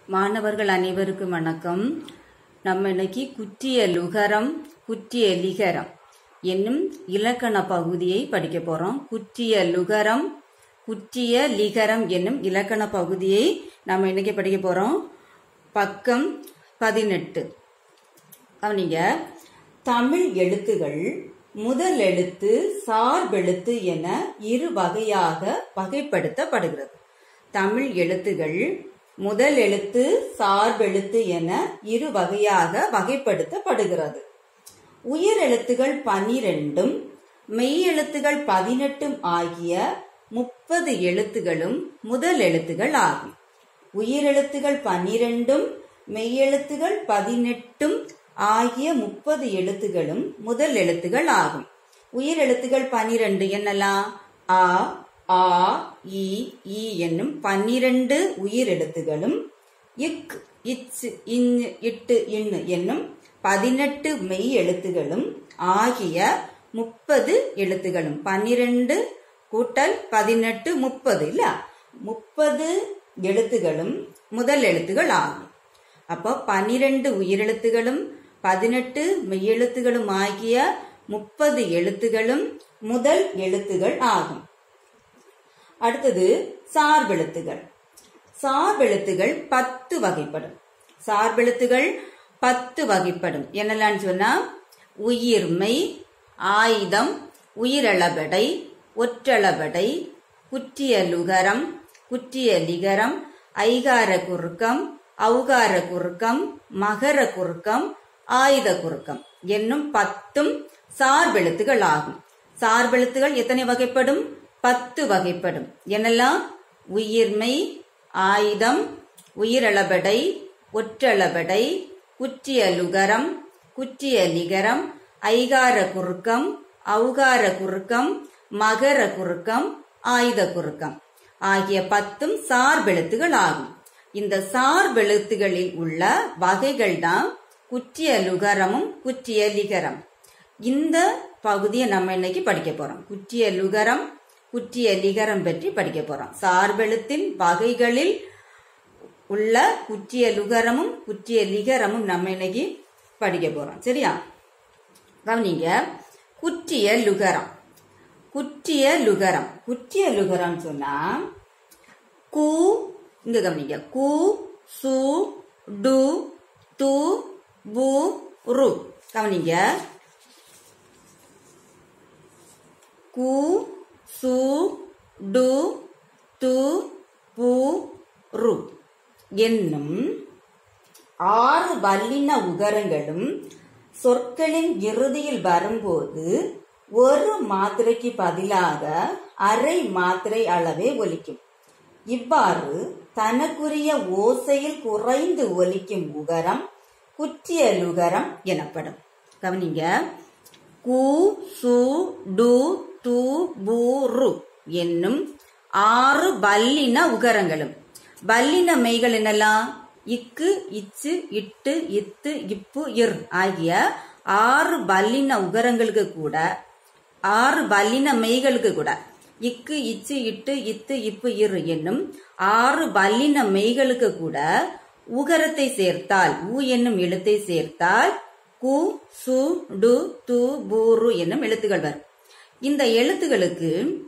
மாணவர்கள் அனைவருக்கும் வணக்கம் நம்ம இன்னைக்கு குற்றிய லுகரம் குற்றிய லிகரம் என்னும் இலக்கண பகுதியை படிக்க போறோம் குற்றிய லுகரம் குற்றிய லிகரம் என்னும் இலக்கண பகுதியை நம்ம இன்னைக்கு படிக்க போறோம் பக்கம் பதினெட்டு கவனிங்க தமிழ் எழுத்துகள் முதல் எழுத்து சார்பெழுத்து என இரு வகையாக வகைப்படுத்தப்படுகிறது தமிழ் எழுத்துகள் முதல் எழுத்து சார்பெழுத்து என இரு வகையாக வகைப்படுத்தப்படுகிறது உயிர் எழுத்துகள் பனிரெண்டும் மெய் எழுத்துகள் பதினெட்டும் ஆகிய முப்பது எழுத்துகளும் முதல் எழுத்துகள் ஆகும் உயிரெழுத்துகள் பன்னிரண்டும் மெய்யெழுத்துகள் பதினெட்டும் ஆகிய முப்பது எழுத்துகளும் முதல் எழுத்துகள் ஆகும் உயிரெழுத்துகள் பனிரெண்டு என்னலாம் ஆ ஆ இ ஈ என்னும் பன்னிரண்டு உயிரெழுத்துகளும் இக் இச் இஞ் இட்டு இன்னு என்னும் பதினெட்டு மெய் எழுத்துகளும் ஆகிய முப்பது எழுத்துகளும் பன்னிரண்டு கூட்டல் பதினெட்டு முப்பது இல்ல முப்பது எழுத்துகளும் முதல் எழுத்துகள் ஆகும் அப்போ பன்னிரண்டு உயிரெழுத்துகளும் பதினெட்டு மெய்யெழுத்துகளும் ஆகிய முப்பது எழுத்துகளும் முதல் எழுத்துகள் ஆகும் அடுத்தது சார்பெழுத்துகள் சார்பெழுத்துகள் பத்து வகைப்படும் சார்பெழுத்துகள் பத்து வகைப்படும் என்னெல்லாம் சொன்னா உயிர்மை ஆயுதம் உயிரளபடை ஒற்றளபடை குற்றிய லுகரம் குற்றிய லிகரம் ஐகார குறுக்கம் ஔகார குறுக்கம் மகர குறுக்கம் ஆயுத குறுக்கம் என்னும் பத்தும் சார்பெழுத்துகள் ஆகும் சார்பெழுத்துகள் எத்தனை வகைப்படும் பத்து வகைப்படும் என்னெல்லாம் உயிர்மை ஆயுதம் உயிரளபடை ஒற்றளபடை குற்றிய லுகரம் குற்றிய லிகரம் ஐகார குறுக்கம் ஔகார குறுக்கம் மகர குறுக்கம் ஆயுத குறுக்கம் ஆகிய பத்தும் சார்பெழுத்துகள் ஆகும் இந்த சார்பெழுத்துகளில் உள்ள வகைகள் தான் குற்றிய லுகரமும் குற்றிய லிகரம் இந்த பகுதியை நம்ம இன்னைக்கு படிக்க போறோம் குற்றிய லுகரம் குற்றிய லிகரம் பற்றி படிக்க போறோம் சார்பெழுத்தின் வகைகளில் உள்ள குற்றிய லுகரமும் குற்றிய லிகரமும் நம்ம இன்னைக்கு படிக்க போறோம் சரியா கவனிங்க குற்றிய லுகரம் குற்றிய லுகரம் குற்றிய லுகரம் சொன்னா கு இங்க கவனிங்க கு சு டு து பு ரு கவனிங்க கு சு டு து பு ரு என்னும் ஆறு வல்லின உகரங்களும் சொற்களின் இறுதியில் வரும்போது ஒரு மாத்திரைக்கு பதிலாக அரை மாத்திரை அளவே ஒலிக்கும் இவ்வாறு தனக்குரிய ஓசையில் குறைந்து ஒலிக்கும் உகரம் குற்றிய லுகரம் எனப்படும் கவனிங்க கு சு டு து பு ரு என்னும் ஆறு வல்லின உகரங்களும் வல்லின மெய்கள் என்னெல்லாம் இக்கு இச்சு இட்டு இத்து இப்பு இர் ஆகிய ஆறு வல்லின உகரங்களுக்கு கூட ஆறு வல்லின மெய்களுக்கு கூட இக்கு இச்சு இட்டு இத்து இப்பு இரு என்னும் ஆறு வல்லின மெய்களுக்கு கூட உகரத்தை சேர்த்தால் உ என்னும் எழுத்தை சேர்த்தால் கு சு டு து பூரு என்னும் எழுத்துகள் வரும் இந்த எழுத்துகளுக்கு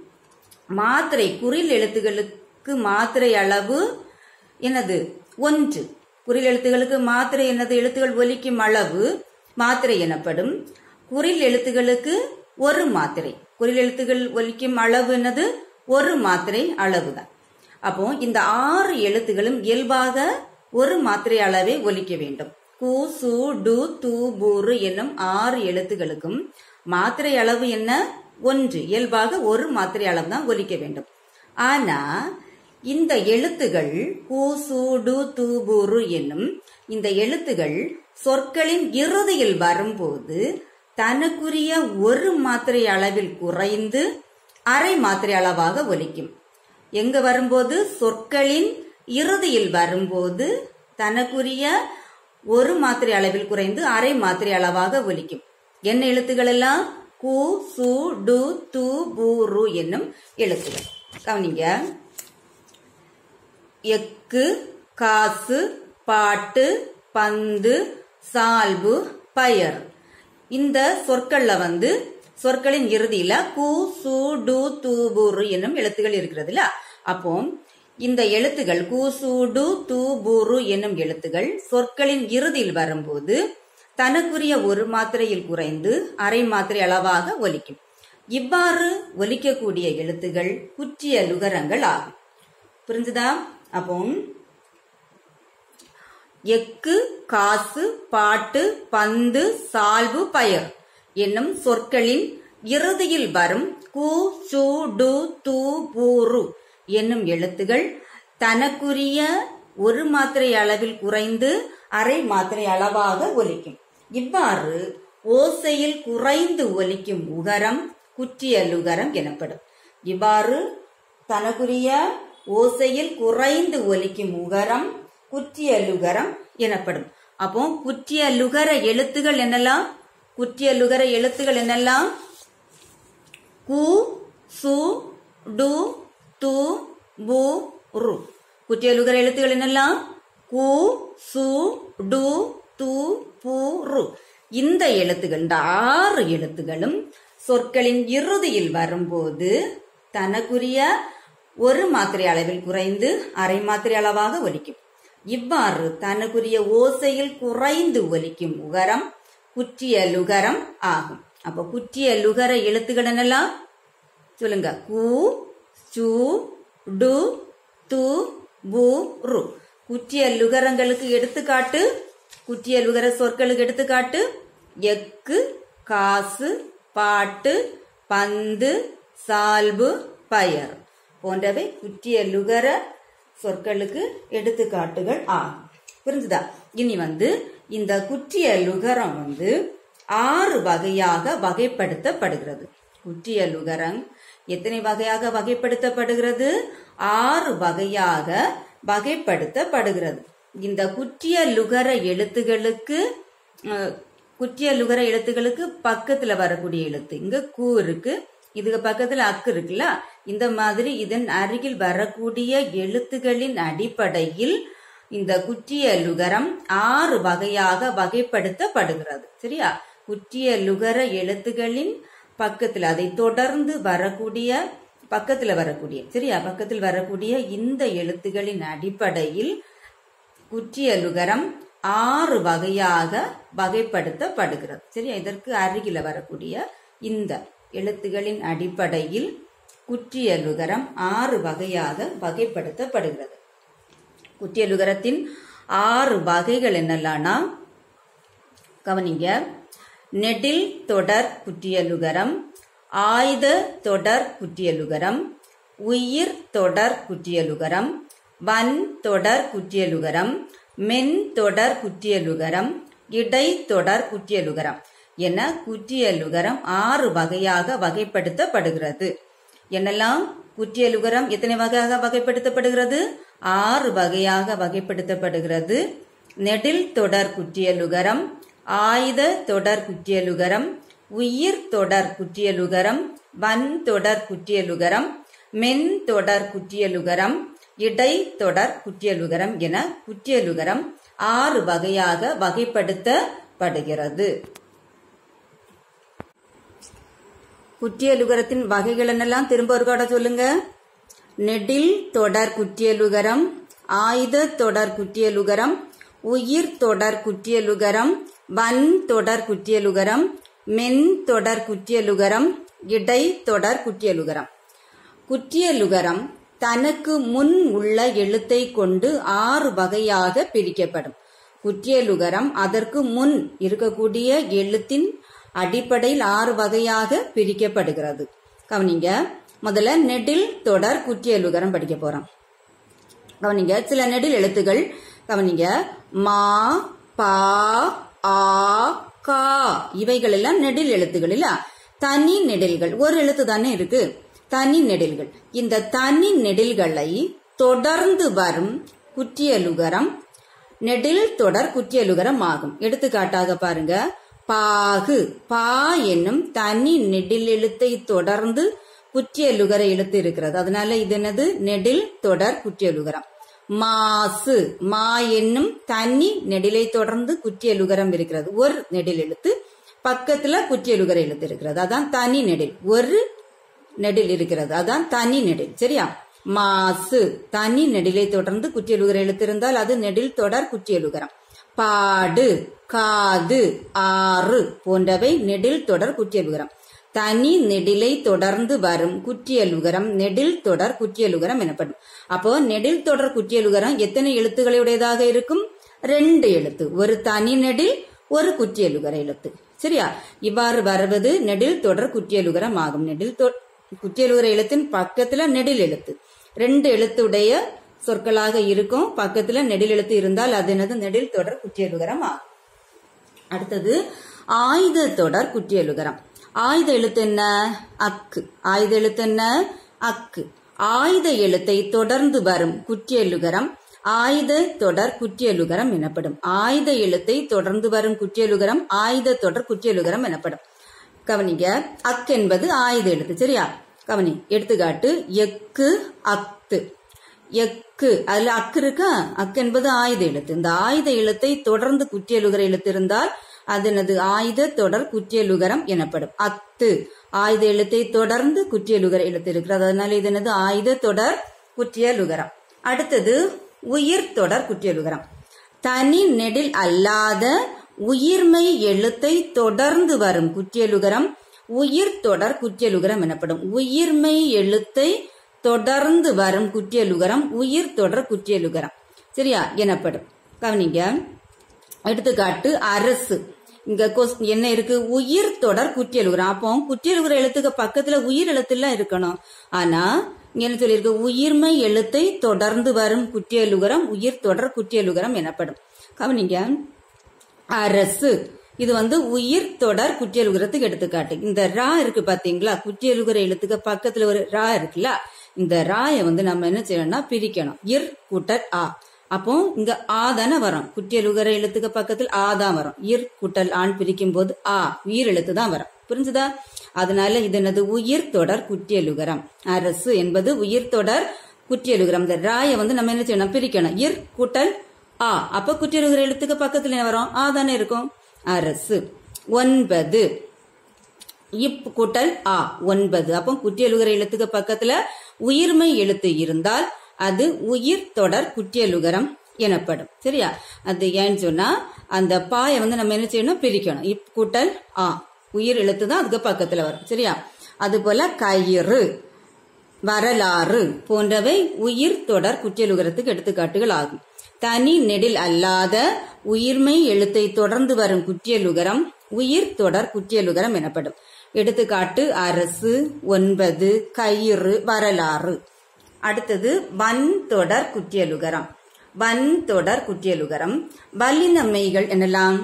மாத்திரை குறில் எழுத்துகளுக்கு மாத்திரை அளவு என்னது ஒன்று குறில் எழுத்துகளுக்கு மாத்திரை என்னது எழுத்துகள் ஒலிக்கும் அளவு மாத்திரை எனப்படும் குறில் எழுத்துகளுக்கு ஒரு மாத்திரை குறில் எழுத்துகள் ஒலிக்கும் அளவு என்னது ஒரு மாத்திரை அளவுதான் அப்போ இந்த ஆறு எழுத்துகளும் இயல்பாக ஒரு மாத்திரை அளவே ஒலிக்க வேண்டும் கு சு டு து பூரு என்னும் ஆறு எழுத்துகளுக்கும் மாத்திரை அளவு என்ன ஒன்று இயல்பாக ஒரு மாத்திரை அளவு தான் ஒலிக்க வேண்டும் ஆனா இந்த எழுத்துகள் கு சு டு து பூரு என்னும் இந்த எழுத்துகள் சொற்களின் இறுதியில் வரும்போது தனக்குரிய ஒரு மாத்திரை அளவில் குறைந்து அரை மாத்திரை அளவாக ஒலிக்கும் எங்க வரும்போது சொற்களின் இறுதியில் வரும்போது தனக்குரிய ஒரு மாத்திரை அளவில் குறைந்து அரை மாத்திரை அளவாக ஒலிக்கும் என்ன எழுத்துக்கள் எல்லாம் கு சு டு து பூ ரு என்னும் எழுத்துகள் கவனிங்க எக்கு காசு பாட்டு பந்து சால்பு பயர் இந்த சொற்கள்ல வந்து சொற்களின் இறுதியில கு சு டு து புரு என்னும் எழுத்துகள் இருக்கிறதுல அப்போ இந்த எழுத்துகள் கு சு டு து புரு என்னும் எழுத்துகள் சொற்களின் இறுதியில் வரும்போது தனக்குரிய ஒரு மாத்திரையில் குறைந்து அரை மாத்திரை அளவாக ஒலிக்கும் இவ்வாறு ஒலிக்கக்கூடிய எழுத்துகள் குற்றிய லுகரங்கள் ஆகும் புரிஞ்சுதா அப்போ எக்கு காசு பாட்டு பந்து சால்பு பயர் என்னும் சொற்களின் இறுதியில் வரும் கு சு டு து பூரு என்னும் எழுத்துகள் தனக்குரிய ஒரு மாத்திரை அளவில் குறைந்து அரை மாத்திரை அளவாக ஒலிக்கும் இவ்வாறு ஓசையில் குறைந்து ஒலிக்கும் உகரம் குற்றியலுகரம் எனப்படும் இவ்வாறு தனக்குரிய ஓசையில் குறைந்து ஒலிக்கும் உகரம் குற்றியலுகரம் எனப்படும் அப்போ குற்றியலுகர எழுத்துகள் என்னெல்லாம் குற்றியலுகர எழுத்துகள் என்னெல்லாம் கு சு டு து பு ரு குற்றியலுகர எழுத்துகள் என்னெல்லாம் கு சு டு து பு ரு இந்த எழுத்துகள் இந்த ஆறு எழுத்துகளும் சொற்களின் இறுதியில் வரும்போது தனக்குரிய ஒரு மாத்திரை அளவில் குறைந்து அரை மாத்திரை அளவாக ஒலிக்கும் இவ்வாறு தனக்குரிய ஓசையில் குறைந்து ஒலிக்கும் உகரம் குற்றிய லுகரம் ஆகும் அப்ப குற்றிய லுகர எழுத்துக்கள் என்னெல்லாம் சொல்லுங்க கு சு டு து பு ரு குற்றிய லுகரங்களுக்கு எடுத்துக்காட்டு குற்றிய லுகர சொற்களுக்கு எடுத்துக்காட்டு எக்கு காசு பாட்டு பந்து சால்பு பயர் போன்றவை குற்றிய லுகர சொற்களுக்கு எடுத்துக்காட்டுகள் ஆகும் புரிஞ்சுதா இனி வந்து இந்த குற்றிய லுகரம் வந்து ஆறு வகையாக வகைப்படுத்தப்படுகிறது குற்றிய லுகரம் எத்தனை வகையாக வகைப்படுத்தப்படுகிறது ஆறு வகையாக வகைப்படுத்தப்படுகிறது இந்த குற்றிய லுகர எழுத்துகளுக்கு அஹ், குற்றிய லுகர எழுத்துகளுக்கு பக்கத்துல வரக்கூடிய எழுத்து இங்க கூ இருக்கு இதுக்கு பக்கத்துல அக்கு இருக்குல்ல இந்த மாதிரி இதன் அருகில் வரக்கூடிய எழுத்துகளின் அடிப்படையில் இந்த குற்றிய லுகரம் ஆறு வகையாக வகைப்படுத்தப்படுகிறது சரியா குற்றிய லுகர எழுத்துகளின் பக்கத்துல அதை தொடர்ந்து வரக்கூடிய பக்கத்துல வரக்கூடிய சரியா பக்கத்தில் வரக்கூடிய இந்த எழுத்துகளின் அடிப்படையில் குற்றிய லுகரம் ஆறு வகையாக வகைப்படுத்தப்படுகிறது சரியா இதற்கு அருகில வரக்கூடிய இந்த எழுத்துகளின் அடிப்படையில் குற்றிய லுகரம் ஆறு வகையாக வகைப்படுத்தப்படுகிறது குற்றிய லுகரத்தின் ஆறு வகைகள் என்னெல்லாம்னா கவனிங்க நெடில் தொடர் குற்றியலுகரம் ஆயுத தொடர் குற்றியலுகரம் உயிர் தொடர் குற்றியலுகரம் வன் தொடர் குற்றியலுகரம் மென் தொடர் குற்றியலுகரம் இடை தொடர் குற்றியலுகரம் என குற்றியலுகரம் ஆறு வகையாக வகைப்படுத்தப்படுகிறது என்னெல்லாம் குற்றியலுகரம் எத்தனை வகையாக வகைப்படுத்தப்படுகிறது ஆறு வகையாக வகைப்படுத்தப்படுகிறது நெடில் தொடர் குற்றியலுகரம் ஆயுத தொடர் குற்றியலுகரம் உயிர் தொடர் குற்றியலுகரம் வன் தொடர் குற்றியலுகரம் மென் தொடர் குற்றியலுகரம் இடை தொடர் குற்றியலுகரம் என குற்றியலுகரம் ஆறு வகையாக வகைப்படுத்தப்படுகிறது குற்றியலுகரத்தின் வகைகள் என்னெல்லாம் திரும்ப ஒரு கூட சொல்லுங்க நெடில் தொடர் குற்றியலுகரம் ஆயுத தொடர் குற்றியலுகரம் உயிர் தொடர் குற்றியலுகரம் வன் தொடர் குற்றியலுகரம் மென் தொடர் குற்றியலுகரம் இடை தொடர் குற்றியலுகரம் குற்றியலுகரம் தனக்கு முன் உள்ள எழுத்தை கொண்டு ஆறு வகையாக பிரிக்கப்படும் குற்றியலுகரம் அதற்கு முன் இருக்கக்கூடிய எழுத்தின் அடிப்படையில் ஆறு வகையாக பிரிக்கப்படுகிறது கவனிங்க முதல்ல நெடில் தொடர் குற்றியலுகரம் படிக்க போறோம் கவனிங்க சில நெடில் எழுத்துகள் கவனிங்க மா பா ஆ கா இவைகள் எல்லாம் நெடில் எழுத்துகள் இல்ல தனி நெடில்கள் ஒரு எழுத்து தானே இருக்கு தனி நெடில்கள் இந்த தனி நெடில்களை தொடர்ந்து வரும் குற்றியலுகரம் நெடில் தொடர் குற்றியலுகரம் ஆகும் எடுத்துக்காட்டாக பாருங்க பாகு பா என்னும் தனி நெடில் எழுத்தை தொடர்ந்து குற்றியலுகர எழுத்து இருக்கிறது அதனால இது என்னது நெடில் தொடர் குற்றியலுகரம் மாசு மா என்னும் தனி நெடிலை தொடர்ந்து குற்றியலுகரம் இருக்கிறது ஒரு நெடில் எழுத்து பக்கத்துல குற்றியலுகர எழுத்து இருக்கிறது அதான் தனி நெடில் ஒரு நெடில் இருக்கிறது அதான் தனி நெடில் சரியா மாசு தனி நெடிலை தொடர்ந்து குற்றியலுகர எழுத்து இருந்தால் அது நெடில் தொடர் குற்றியலுகரம் பாடு காது ஆறு போன்றவை நெடில் தொடர் குற்றியலுகரம் தனி நெடிலை தொடர்ந்து வரும் குற்றியலுகரம் நெடில் தொடர் குற்றியலுகரம் எனப்படும் அப்போ நெடில் தொடர் குற்றியலுகரம் எத்தனை எழுத்துக்களுடையதாக இருக்கும் ரெண்டு எழுத்து ஒரு தனி நெடில் ஒரு குற்றியலுகர எழுத்து சரியா இவ்வாறு வருவது நெடில் தொடர் குற்றியலுகரம் ஆகும் நெடில் தொ- குற்றியலுகர எழுத்தின் பக்கத்துல நெடில் எழுத்து ரெண்டு எழுத்துடைய சொற்களாக இருக்கும் பக்கத்துல நெடில் எழுத்து இருந்தால் அது என்னது நெடில் தொடர் குற்றியலுகரம் ஆகும் அடுத்தது ஆயுத தொடர் குற்றியலுகரம் ஆயுத எழுத்து என்ன அக்கு ஆயுத எழுத்து என்ன அக்கு ஆயுத எழுத்தை தொடர்ந்து வரும் குற்றியலுகரம் ஆயுத தொடர் குற்றியலுகரம் எனப்படும் ஆயுத எழுத்தை தொடர்ந்து வரும் குற்றியலுகரம் ஆயுத தொடர் குற்றியலுகரம் எனப்படும் கவனிங்க அக் என்பது ஆயுத எழுத்து சரியா கவனி எடுத்துக்காட்டு எக்கு அத்து எக்கு அதுல அக்கு இருக்கா அக்கு என்பது ஆயுத எழுத்து இந்த ஆயுத எழுத்தை தொடர்ந்து குற்றியலுகர எழுத்து இருந்தால் அது என்னது ஆயுத தொடர் குற்றியலுகரம் எனப்படும் அத்து ஆயுத எழுத்தை தொடர்ந்து குற்றியலுகர எழுத்து இருக்கிறது அதனால இது என்னது ஆயுத தொடர் குற்றியலுகரம் அடுத்தது உயிர் தொடர் குற்றியலுகரம் தனி நெடில் அல்லாத உயிர்மை எழுத்தை தொடர்ந்து வரும் குற்றியலுகரம் உயிர் தொடர் குற்றியலுகரம் எனப்படும் உயிர்மை எழுத்தை தொடர்ந்து வரும் குற்றியலுகரம் உயிர் தொடர் குற்றியலுகரம் சரியா எனப்படும் கவனிங்க எடுத்துக்காட்டு அரசு இங்க கொஸ்- என்ன இருக்கு உயிர் தொடர் குற்றியலுகரம் அப்போ குற்றியலுகர எழுத்துக்கு பக்கத்துல உயிர் எழுத்துலாம் இருக்கணும் ஆனா இங்க என்ன சொல்லியிருக்கு உயிர்மை எழுத்தை தொடர்ந்து வரும் குற்றியலுகரம் உயிர் தொடர் குற்றியலுகரம் எனப்படும் கவனிங்க அரசு இது வந்து உயிர் தொடர் குற்றியலுகரத்துக்கு எடுத்துக்காட்டு இந்த ரா இருக்கு பாத்தீங்களா குற்றியலுகர எழுத்துக்கு பக்கத்துல ஒரு ரா இருக்குல்ல இந்த ராயை வந்து நம்ம என்ன செய்யணும்னா பிரிக்கணும் இர் கூட்டல் ஆ அப்போ இங்க ஆ தானே வரும் குற்றியலுகர எழுத்துக்கு பக்கத்தில் ஆ தான் வரும் இர் கூட்டல் ஆண் பிரிக்கும் போது ஆ உயிர் எழுத்து தான் வரும் புரிஞ்சுதா அதனால இது என்னது உயிர் தொடர் குற்றியலுகரம் அரசு என்பது உயிர் தொடர் குற்றியலுகரம் இந்த ராயை வந்து நம்ம என்ன செய்யணும் பிரிக்கணும் இர் கூட்டல் ஆ அப்ப குற்றியலுகர எழுத்துக்கு பக்கத்துல என்ன வரும் ஆ தானே இருக்கும் அரசு ஒன்பது இப் கூட்டல் ஆ ஒன்பது அப்போ குற்றியலுகர எழுத்துக்கு பக்கத்துல உயிர்மை எழுத்து இருந்தால் அது உயிர் தொடர் குற்றியலுகரம் எனப்படும் சரியா அது ஏன்னு சொன்னா அந்த பாயை வந்து நம்ம என்ன செய்யணும் பிரிக்கணும் இப் கூட்டல் ஆ உயிர் எழுத்து தான் அதுக்கு பக்கத்துல வரும் சரியா அது போல கயிறு வரலாறு போன்றவை உயிர் தொடர் குற்றியலுகரத்துக்கு எடுத்துக்காட்டுகள் ஆகும் தனி நெடில் அல்லாத உயிர்மை எழுத்தை தொடர்ந்து வரும் குற்றியலுகரம் உயிர் தொடர் குற்றியலுகரம் எனப்படும் எடுத்துக்காட்டு அரசு ஒன்பது கயிறு வரலாறு அடுத்தது வன் தொடர் குற்றியலுகரம் வன் தொடர் குற்றியலுகரம் வல்லினமைகள் என்னலாம்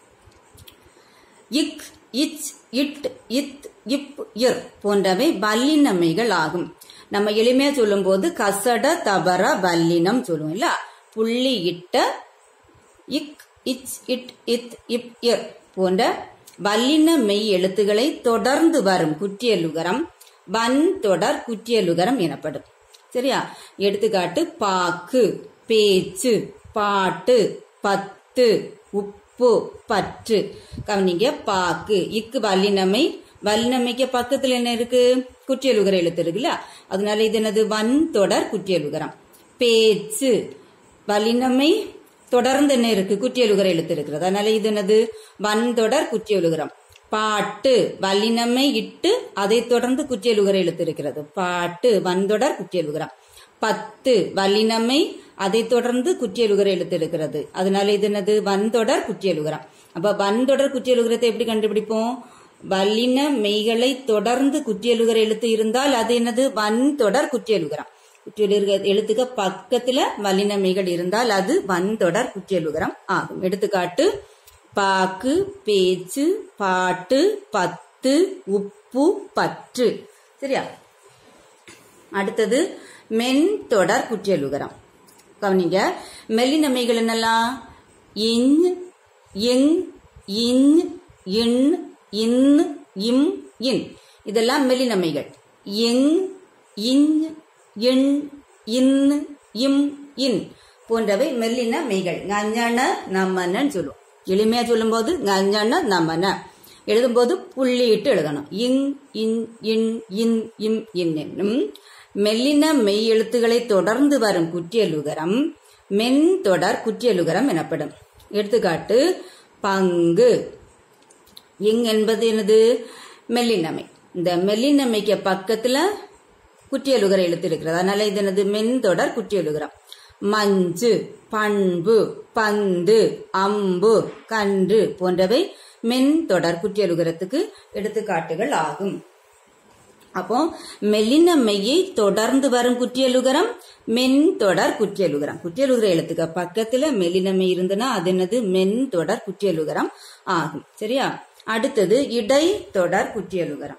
இக் இச் இட் இத் இப் இர் போன்றவை வல்லினமைகள் ஆகும் நம்ம எளிமையா சொல்லும்போது கசட தபர வல்லினம் சொல்லுவோம் இல்ல புள்ளி இட்ட இக் இச் இட் இத் இப் இர் போன்ற வல்லின மெய் எழுத்துக்களை தொடர்ந்து வரும் குற்றியலுகரம் வன் தொடர் குற்றியலுகரம் எனப்படும் சரியா எடுத்துக்காட்டு பாக்கு பேச்சு பாட்டு பத்து உப்பு பற்று கவனிங்க பாக்கு இக்கு வல்லினமை வல்லினமைக்கு பக்கத்துல என்ன இருக்கு குற்றியலுகர எழுத்து இருக்குல்ல அதனால இது என்னது வன் தொடர் குற்றியலுகரம் பேச்சு வல்லினமை தொடர்ந்து என்ன இருக்கு குற்றியலுகர எழுத்து இருக்கிறது அதனால இது என்னது வன் தொடர் குற்றியலுகரம் பாட்டு வல்லினமை இட்டு அதை தொடர்ந்து குற்றியலுகர எழுத்து இருக்கிறது பாட்டு வன்தொடர் குற்றியலுகரம் பத்து வல்லினமை அதை தொடர்ந்து குற்றியலுகர எழுத்து இருக்கிறது அதனால இது என்னது வன்தொடர் குற்றியலுகரம் அப்ப வன்தொடர் குற்றியலுகரத்தை எப்படி கண்டுபிடிப்போம் வல்லின மெய்களை தொடர்ந்து குற்றியலுகர எழுத்து இருந்தால் அது என்னது வன்தொடர் குற்றியலுகரம் குற்றியலுகர எழுத்துக்கு பக்கத்துல வல்லின மெய்கள் இருந்தால் அது வன்தொடர் குற்றியலுகரம் ஆகும் எடுத்துக்காட்டு பாக்கு பேச்சு பாட்டு பத்து உப்பு பற்று சரியா அடுத்தது மென் தொடர் குற்றியலுகரம் கவனிங்க மெல்லினமைகள் என்னெல்லாம் இன் எங் இன் இன் இன் இம் இன் இதெல்லாம் மெல்லினமைகள் எங் இன் எண் இன் இம் இன் போன்றவை மெல்லின மெய்கள் ஞன நம்மன்னு சொல்லுவோம் எளிமையா சொல்லும்போது ஞன நம்மன எழுதும்போது புள்ளியிட்டு எழுதணும் இங் இன் இன் இன் இம் இன் என்னும் மெல்லின மெய் எழுத்துக்களை தொடர்ந்து வரும் குற்றியலுகரம் மென் தொடர் குற்றியலுகரம் எனப்படும் எடுத்துக்காட்டு பங்கு இங் என்பது என்னது மெல்லினமை இந்த மெல்லினமைக்கு பக்கத்துல குற்றியலுகர எழுத்து இருக்கிறது அதனால இது என்னது மென் தொடர் குற்றியலுகரம் மஞ்சு பண்பு பந்து அம்பு கன்று போன்றவை மென் தொடர் குற்றியலுகரத்துக்கு எடுத்துக்காட்டுகள் ஆகும் அப்போ மெல்லின மெய்யை தொடர்ந்து வரும் குற்றியலுகரம் மென் தொடர் குற்றியலுகரம் குற்றியலுகர எழுத்துக்க பக்கத்துல மெல்லின மெய் இருந்ததுன்னா அது என்னது மென் தொடர் குற்றியலுகரம் ஆகும் சரியா அடுத்தது இடை தொடர் குற்றியலுகரம்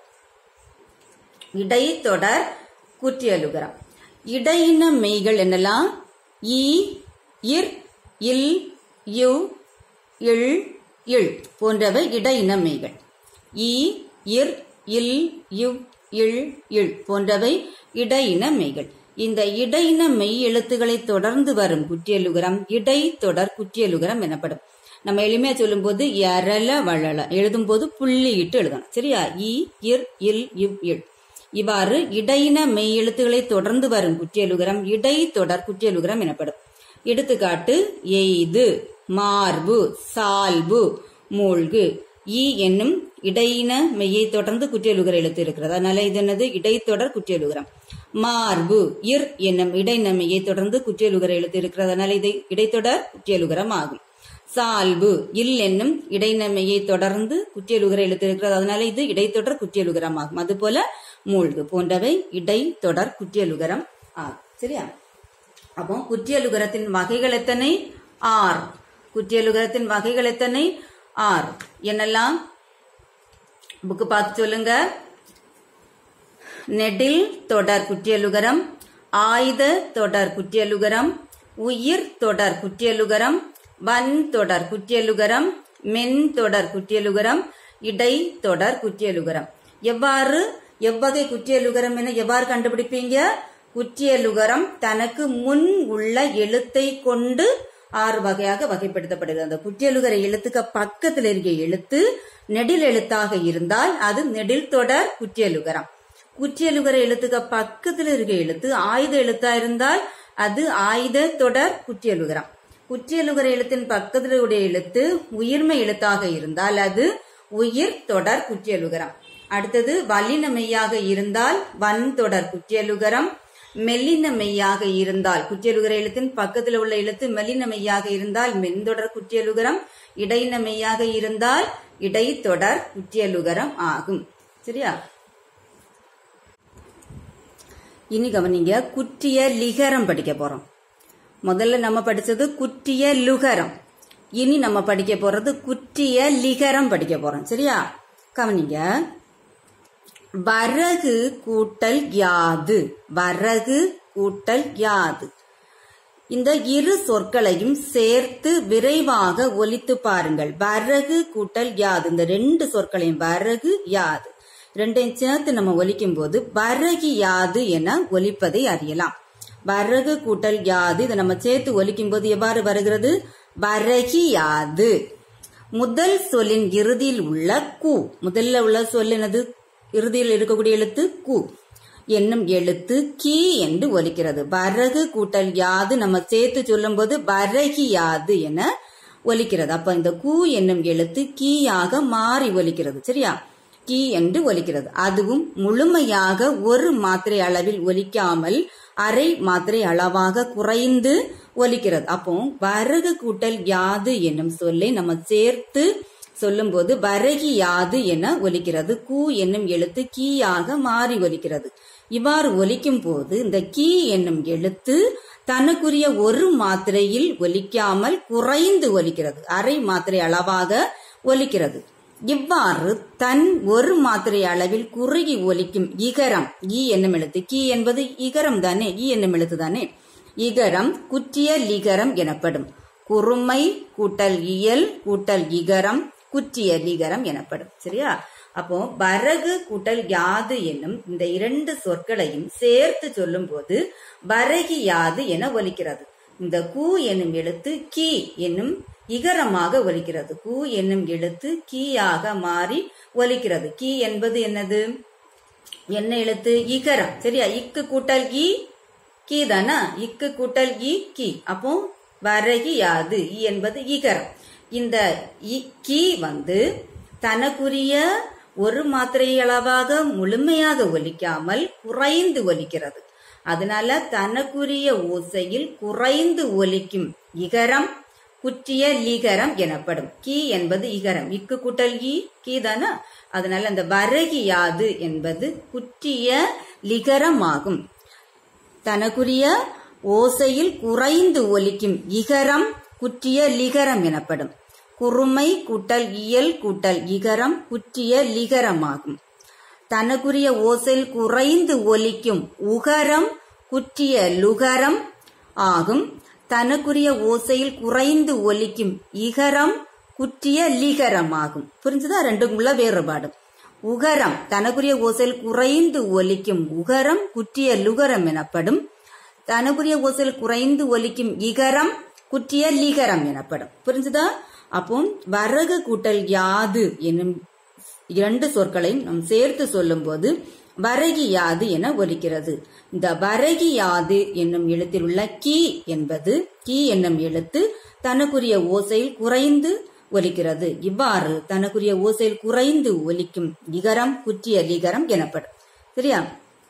இடை தொடர் குற்றியலுகரம் இடையின மெய்கள் என்னெல்லாம் ஈ இர் இல் யு இல் இல் போன்றவை இடையின மெய்கள் ஈ இர் இல் யு இல் இல் போன்றவை இடையின மெய்கள் இந்த இடையின மெய் எழுத்துக்களை தொடர்ந்து வரும் குற்றியலுகரம் இடை தொடர் குற்றியலுகரம் எனப்படும் நம்ம எளிமையா சொல்லும்போது எரல வளல எழுதும் போது புள்ளியிட்டு எழுதணும் சரியா இ இர் இல் இவ் இல் இவ்வாறு இடையின மெய் எழுத்துக்களை தொடர்ந்து வரும் குற்றியலுகரம் இடை தொடர் குற்றியலுகரம் எனப்படும் எடுத்துக்காட்டு எய்து மார்பு சால்பு மூழ்கு ஈ என்னும் இடையின மெய்யை தொடர்ந்து குற்றியலுகர எழுத்து இருக்கிறது அதனால இது என்னது இடைத்தொடர் குற்றியலுகரம் மார்பு இர் என்னும் இடையின மெய்யை தொடர்ந்து குற்றியலுகர எழுத்து இருக்கிறது அதனால இது இடைத்தொடர் குற்றியலுகரம் ஆகும் சால்பு இல் என்னும் இடைநமையை தொடர்ந்து குற்றியலுகர எழுத்து இருக்கிறது அதனால இது இடைத்தொடர் குற்றியலுகரம் ஆகும் அதுபோல மூழ்கு போன்றவை இடைத்தொடர் குற்றியலுகரம் ஆகும் சரியா அப்போ குற்றியலுகரத்தின் வகைகள் எத்தனை ஆறு குற்றியலுகரத்தின் வகைகள் எத்தனை ஆறு என்னெல்லாம் புக்கு பார்த்து சொல்லுங்க நெடில் தொடர் குற்றியலுகரம் ஆயுத தொடர் குற்றியலுகரம் உயிர் தொடர் குற்றியலுகரம் வன் தொடர் குற்றியலுகரம் மென் தொடர் குற்றியலுகரம் இடை தொடர் குற்றியலுகரம் எவ்வாறு எவ்வகை குற்றியலுகரம் என எவ்வாறு கண்டுபிடிப்பீங்க குற்றியலுகரம் தனக்கு முன் உள்ள எழுத்தை கொண்டு ஆறு வகையாக வகைப்படுத்தப்படுகிறது அந்த குற்றியலுகர எழுத்துக்கு பக்கத்தில் இருக்க எழுத்து நெடில் எழுத்தாக இருந்தால் அது நெடில் தொடர் குற்றியலுகரம் குற்றியலுகர எழுத்துக்கு பக்கத்தில் இருக்க எழுத்து ஆயுத எழுத்தா இருந்தால் அது ஆயுத தொடர் குற்றியலுகரம் குற்றியலுகர எழுத்தின் பக்கத்தில் உடைய எழுத்து உயிர்மை எழுத்தாக இருந்தால் அது உயிர் தொடர் குற்றியலுகரம் அடுத்தது வல்லின மெய்யாக இருந்தால் வன் தொடர் குற்றியலுகரம் மெல்லின மெய்யாக இருந்தால் குற்றியலுகர எழுத்தின் பக்கத்தில் உள்ள எழுத்து மெல்லின மெய்யாக இருந்தால் மென்தொடர் குற்றியலுகரம் இடையின மெய்யாக இருந்தால் இடைத்தொடர் குற்றியலுகரம் ஆகும் சரியா இனி கவனிங்க குற்றிய லிகரம் படிக்க போறோம் முதல்ல நம்ம படிச்சது குற்றிய லுகரம் இனி நம்ம படிக்க போறது குற்றிய லிகரம் படிக்க போறோம் சரியா கவனிங்க வரகு கூட்டல் யாது வரகு கூட்டல் யாது இந்த இரு சொற்களையும் சேர்த்து விரைவாக ஒலித்து பாருங்கள் வரகு கூட்டல் யாது இந்த ரெண்டு சொற்களையும் வரகு யாது ரெண்டையும் சேர்த்து நம்ம ஒலிக்கும் போது வரகி யாது என ஒலிப்பதை அறியலாம் வரகு கூட்டல் யாது இதை நம்ம சேர்த்து ஒலிக்கும் போது எவ்வாறு வருகிறது வரகி யாது முதல் சொல்லின் இறுதியில் உள்ள கு முதல்ல உள்ள சொல் என்னது இறுதியில் இருக்கக்கூடிய எழுத்து கு என்னும் எழுத்து கீ என்று ஒலிக்கிறது வரகு கூட்டல் யாது நம்ம சேர்த்து சொல்லும் போது வரகி யாது என ஒலிக்கிறது அப்ப இந்த கு என்னும் எழுத்து கீயாக மாறி ஒலிக்கிறது சரியா கீ என்று ஒலிக்கிறது அதுவும் முழுமையாக ஒரு மாத்திரை அளவில் ஒலிக்காமல் அரை மாத்திரை அளவாக குறைந்து ஒலிக்கிறது அப்போ வரகு கூட்டல் யாது என்னும் சொல்லை நம்ம சேர்த்து சொல்லும்போது வரகி யாது என ஒலிக்கிறது கூ என்னும் எழுத்து கீயாக மாறி ஒலிக்கிறது இவ்வாறு ஒலிக்கும் போது இந்த கீ என்னும் எழுத்து தனக்குரிய ஒரு மாத்திரையில் ஒலிக்காமல் குறைந்து ஒலிக்கிறது அரை மாத்திரை அளவாக ஒலிக்கிறது இவ்வாறு தன் ஒரு மாத்திரை அளவில் குறுகி ஒலிக்கும் இகரம் ஈ என்னும் எழுத்து கீ என்பது இகரம் தானே ஈ என்னும் எழுத்து தானே இகரம் குற்றிய லிகரம் எனப்படும் குறுமை கூட்டல் இயல் கூட்டல் இகரம் குற்றிய லிகரம் எனப்படும் சரியா அப்போ வரகு கூட்டல் யாது என்னும் இந்த இரண்டு சொற்களையும் சேர்த்து சொல்லும் போது வரகி யாது என ஒலிக்கிறது இந்த கு என்னும் எழுத்து கி என்னும் இகரமாக ஒலிக்கிறது கு என்னும் எழுத்து கீயாக மாறி ஒலிக்கிறது கி என்பது என்னது என்ன எழுத்து இகரம் சரியா இக்கு கூட்டல் இ கி தானா இக்கு கூட்டல் இ கி அப்போ வரகி யாது இ என்பது இகரம் இந்த இ கி வந்து தனக்குரிய ஒரு மாத்திரை அளவாக முழுமையாக ஒலிக்காமல் குறைந்து ஒலிக்கிறது அதனால தனக்குரிய ஓசையில் குறைந்து ஒலிக்கும் இகரம் குற்றிய லிகரம் எனப்படும் கி என்பது இகரம் இக்கு கூட்டல் இ கி தானே அதனால அந்த வரகி யாது என்பது குற்றிய லிகரம் ஆகும் தனக்குரிய ஓசையில் குறைந்து ஒலிக்கும் இகரம் குற்றிய லிகரம் எனப்படும் குறுமை கூட்டல் இயல் கூட்டல் இகரம் குற்றிய லிகரமாகும் தனக்குரிய ஓசையில் குறைந்து ஒலிக்கும் உகரம் குற்றிய லுகரம் ஆகும் தனக்குரிய ஓசையில் குறைந்து ஒலிக்கும் இகரம் குற்றிய லிகரமாகும் புரிஞ்சுதா ரெண்டும் உள்ள வேறுபாடு உகரம் தனக்குரிய ஓசையில் குறைந்து ஒலிக்கும் உகரம் குற்றிய லுகரம் எனப்படும் தனக்குரிய ஓசையில் குறைந்து ஒலிக்கும் இகரம் குற்றிய லிகரம் எனப்படும் புரிஞ்சுதா அப்போ வரகு கூட்டல் யாது என்னும் இரண்டு சொற்களையும் நாம் சேர்த்து சொல்லும்போது வரகி யாது என ஒலிக்கிறது இந்த வரகி யாது என்னும் எழுத்தில் உள்ள கி என்பது கி என்னும் எழுத்து தனக்குரிய ஓசையில் குறைந்து ஒலிக்கிறது இவ்வாறு தனக்குரிய ஓசையில் குறைந்து ஒலிக்கும் இகரம் குற்றிய லிகரம் எனப்படும் சரியா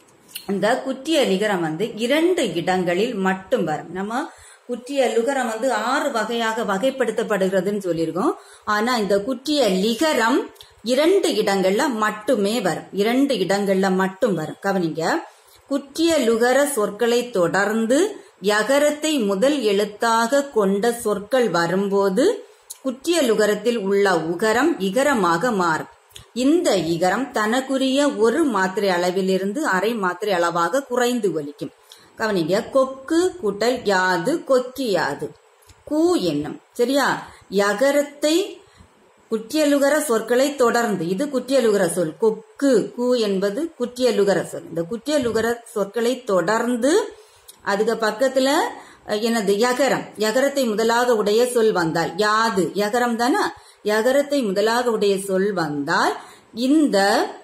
இந்த குற்றிய லிகரம் வந்து இரண்டு இடங்களில் மட்டும் வரும் நம்ம குற்றிய லுகரம் வந்து ஆறு வகையாக வகைப்படுத்தப்படுகிறதுன்னு சொல்லியிருக்கோம் ஆனா இந்த குற்றிய லிகரம் இரண்டு இடங்கள்ல மட்டுமே வரும் இரண்டு இடங்கள்ல மட்டும் வரும் கவனிங்க குற்றிய லுகர சொற்களை தொடர்ந்து யகரத்தை முதல் எழுத்தாக கொண்ட சொற்கள் வரும்போது குற்றிய லுகரத்தில் உள்ள உகரம் இகரமாக மாறும் இந்த இகரம் தனக்குரிய ஒரு மாத்திரை அளவிலிருந்து அரை மாத்திரை அளவாக குறைந்து ஒலிக்கும் கவனிங்க கொக்கு கூட்டல் யாது கொக்கி யாது கூ என்னும் சரியா யகரத்தை குற்றியலுகர சொற்களை தொடர்ந்து இது குற்றியலுகர சொல் கொக்கு கூ என்பது குற்றியலுகர சொல் இந்த குற்றியலுகர சொற்களை தொடர்ந்து அதுக்கு பக்கத்துல எனது யகரம் யகரத்தை முதலாக உடைய சொல் வந்தால் யாது யகரம் தானே யகரத்தை முதலாக உடைய சொல் வந்தால் இந்த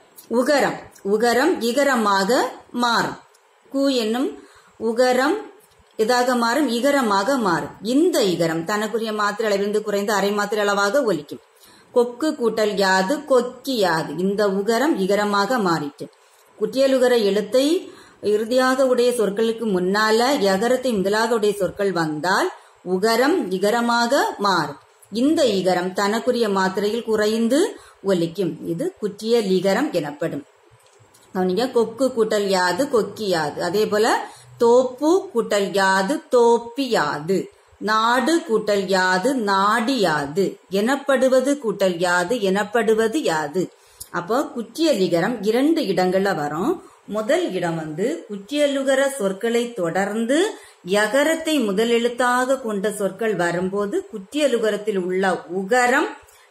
உகரம் உகரம் இகரமாக மாறும் கு என்னும் உகரம் இதாக மாறும் இகரமாக மாறும் இந்த இகரம் தனக்குரிய மாத்திரை அளவிலிருந்து குறைந்த அரை மாத்திரை அளவாக ஒலிக்கும் கொக்கு கூட்டல் யாது கொக்கி யாது இந்த உகரம் இகரமாக மாறிட்டு குற்றியலுகர எழுத்தை இறுதியாக உடைய சொற்களுக்கு முன்னால யகரத்தை முதலாக உடைய சொற்கள் வந்தால் உகரம் இகரமாக மாறும் இந்த இகரம் தனக்குரிய மாத்திரையில் குறைந்து ஒலிக்கும் இது குற்றிய லிகரம் எனப்படும் கவனிங்க கொக்கு கூட்டல் யாது கொக்கி யாது அதே போல தோப்பு கூட்டல் யாது தோப்பி யாது நாடு கூட்டல் யாது நாடி யாது எனப்படுவது கூட்டல் யாது எனப்படுவது யாது அப்போ குற்றிய லிகரம் இரண்டு இடங்கள்ல வரும் முதல் இடம் வந்து குற்றியலுகர சொற்களை தொடர்ந்து யகரத்தை முதலெழுத்தாக கொண்ட சொற்கள் வரும்போது குற்றியலுகரத்தில் உள்ள உகரம்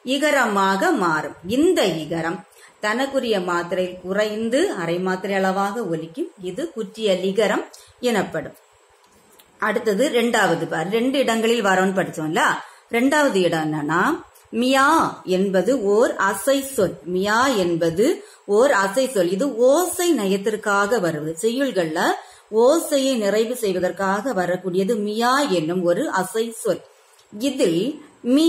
இகரமாக மாறும் இந்த இகரம் தனக்குரிய மாத்திரை குறைந்து அரை மாத்திரை அளவாக ஒலிக்கும் இது குற்றிய லிகரம் எனப்படும் அடுத்தது ரெண்டாவது பார் ரெண்டு இடங்களில் வரோன்னு படிச்சோம்ல ரெண்டாவது இடம் என்னன்னா மியா என்பது ஓர் அசை சொல் மியா என்பது ஓர் அசை சொல் இது ஓசை நயத்திற்காக வருவது செய்யுள்கள்ல ஓசையை நிறைவு செய்வதற்காக வரக்கூடியது மியா என்னும் ஒரு அசை சொல் இதில் மீ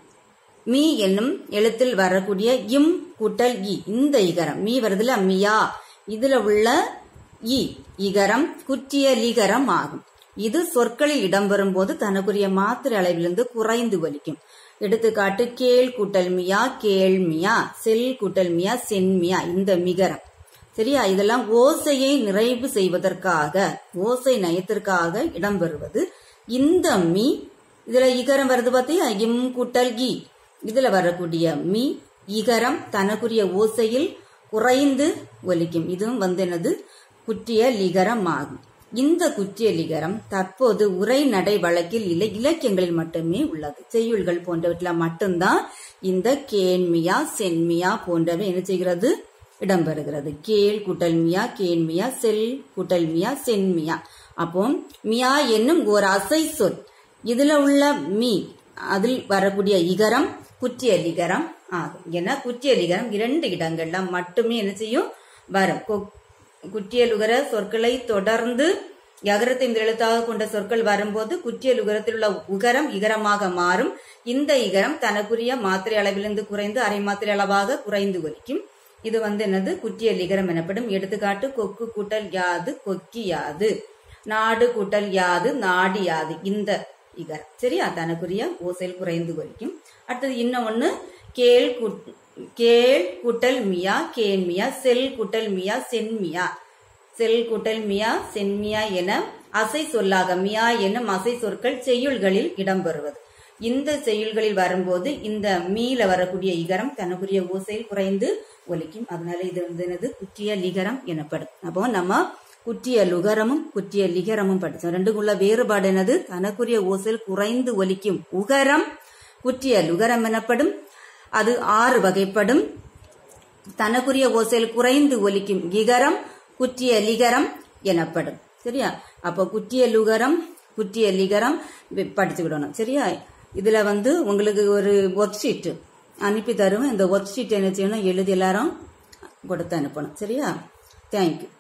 மீ என்னும் எழுத்தில் வரக்கூடிய இம் கூட்டல் இ இந்த இகரம் மீ வருதுல மியா இதுல உள்ள இ இகரம் குற்றிய லிகரம் ஆகும் இது சொற்களில் இடம்பெறும் போது தனக்குரிய மாத்திரை அளவிலிருந்து குறைந்து ஒலிக்கும் எடுத்துக்காட்டு கேள் கூட்டல் மியா கேள்மியா செல் கூட்டல் மியா சென்மியா இந்த மிகரம் சரியா இதெல்லாம் ஓசையை நிறைவு செய்வதற்காக ஓசை நயத்திற்காக இடம்பெறுவது இந்த மீ இதுல இகரம் வருது பார்த்தியா இம் கூட்டல் கி இதுல வரக்கூடிய மீ இகரம் தனக்குரிய ஓசையில் குறைந்து ஒலிக்கும் இதுவும் வந்து என்னது குற்றிய லிகரம் ஆகும் இந்த குற்றிய லிகரம் தற்போது உரை நடை வழக்கில் இல்லை இலக்கியங்களில் மட்டுமே உள்ளது செய்யுள்கள் போன்றவற்றில் மட்டும்தான் இந்த கேன்மியா சென்மியா போன்றவை என்ன செய்கிறது இடம்பெறுகிறது கேள் குட்டல்மியா கேன்மியா செல் குட்டல்மியா சென்மியா அப்போ மியா என்னும் ஒரு அசை சொல் இதுல உள்ள மீ அதில் வரக்கூடிய இகரம் குற்றிய லிகரம் ஆகும் ஏன்னா குற்றிய லிகரம் இரண்டு இடங்கள்ல மட்டுமே என்ன செய்யும் வரும் கொ- குற்றியலுகர சொற்களை தொடர்ந்து யகரத்தை இந்த எழுத்தாக கொண்ட சொற்கள் வரும்போது குற்றியலுகரத்தில் உள்ள உகரம் இகரமாக மாறும் இந்த இகரம் தனக்குரிய மாத்திரை அளவிலிருந்து குறைந்து அரை மாத்திரை அளவாக குறைந்து ஒலிக்கும் இது வந்து என்னது குற்றிய லிகரம் எனப்படும் எடுத்துக்காட்டு கொக்கு கூட்டல் யாது கொக்கி யாது நாடு கூட்டல் யாது நாடி யாது இந்த இகரம் சரியா தனக்குரிய ஓசையில் குறைந்து ஒலிக்கும் அடுத்தது இன்னும் ஒண்ணு கேள் கூட்- கேள் கூட்டல் மியா கேன்மியா செல் கூட்டல் மியா சென்மியா செல் கூட்டல் மியா சென்மியா என அசை சொல்லாக மியா என்னும் அசை சொற்கள் செய்யுள்களில் இடம்பெறுவது இந்த செய்யுள்களில் வரும்போது இந்த மீல வரக்கூடிய இகரம் தனக்குரிய ஓசையில் குறைந்து ஒலிக்கும் அதனால இது வந்து என்னது குற்றிய லிகரம் எனப்படும் அப்போ நம்ம குற்றிய லுகரமும் குற்றிய லிகரமும் படிச்சோம் ரெண்டுக்குள்ள வேறுபாடு என்னது தனக்குரிய ஓசையில் குறைந்து ஒலிக்கும் உகரம் குற்றிய லுகரம் எனப்படும் அது ஆறு வகைப்படும் தனக்குரிய ஓசையில் குறைந்து ஒலிக்கும் இகரம் குற்றிய லிகரம் எனப்படும் சரியா அப்போ குற்றிய லுகரம் குற்றிய லிகரம் வி- படிச்சுக்கிடணும் சரியா இதுல வந்து உங்களுக்கு ஒரு ஒர்க் ஷீட் அனுப்பி தருவேன் இந்த ஒர்க் ஷீட் என்ன செய்யணும் எழுதி எல்லாரும் கொடுத்து அனுப்பணும் சரியா தேங்க்யூ